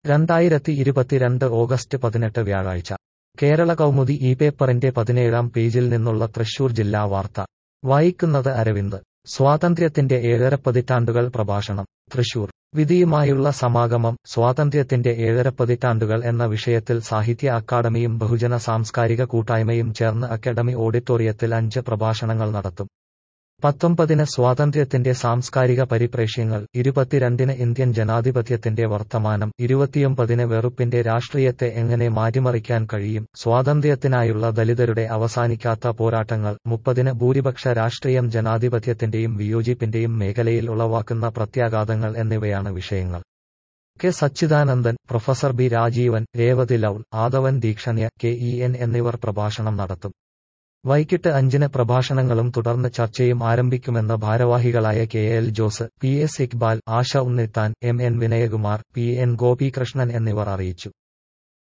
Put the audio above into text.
രണ്ടായിരത്തി ഇരുപത്തിരണ്ട് ഓഗസ്റ്റ് പതിനെട്ട് വ്യാഴാഴ്ച കേരള കൗമുദി ഈ പേപ്പറിന്റെ പതിനേഴാം പേജിൽ നിന്നുള്ള തൃശൂർ ജില്ലാ വാർത്ത വായിക്കുന്നത് അരവിന്ദ് സ്വാതന്ത്ര്യത്തിന്റെ ഏഴര പതിറ്റാണ്ടുകൾ പ്രഭാഷണം തൃശൂർ വിധിയുമായുള്ള സമാഗമം സ്വാതന്ത്ര്യത്തിന്റെ ഏഴര പതിറ്റാണ്ടുകൾ എന്ന വിഷയത്തിൽ സാഹിത്യ അക്കാദമിയും ബഹുജന സാംസ്കാരിക കൂട്ടായ്മയും ചേർന്ന് അക്കാദമി ഓഡിറ്റോറിയത്തിൽ അഞ്ച് പ്രഭാഷണങ്ങൾ നടത്തും പത്തൊമ്പതിന് സ്വാതന്ത്ര്യത്തിന്റെ സാംസ്കാരിക പരിപ്രേക്ഷ്യങ്ങൾ ഇരുപത്തിരണ്ടിന് ഇന്ത്യൻ ജനാധിപത്യത്തിന്റെ വർത്തമാനം ഇരുപത്തിയൊമ്പതിന് വെറുപ്പിന്റെ രാഷ്ട്രീയത്തെ എങ്ങനെ മാറ്റിമറിക്കാൻ കഴിയും സ്വാതന്ത്ര്യത്തിനായുള്ള ദലിതരുടെ അവസാനിക്കാത്ത പോരാട്ടങ്ങൾ മുപ്പതിന് ഭൂരിപക്ഷ രാഷ്ട്രീയം ജനാധിപത്യത്തിന്റെയും വിയോജിപ്പിന്റെയും മേഖലയിൽ ഉളവാക്കുന്ന പ്രത്യാഘാതങ്ങൾ എന്നിവയാണ് വിഷയങ്ങൾ K Sachidanandan professor B Rajeevan Revathi ലൌൾ Aadavan Deekshanya K E N എന്നിവർ പ്രഭാഷണം നടത്തും വൈകിട്ട് അഞ്ചിന് പ്രഭാഷണങ്ങളും തുടർന്ന് ചർച്ചയും ആരംഭിക്കുമെന്ന് ഭാരവാഹികളായ K L Jose P S Iqbal Asha Unnithan M N Vinayakumar P N Gopikrishnan എന്നിവർ അറിയിച്ചു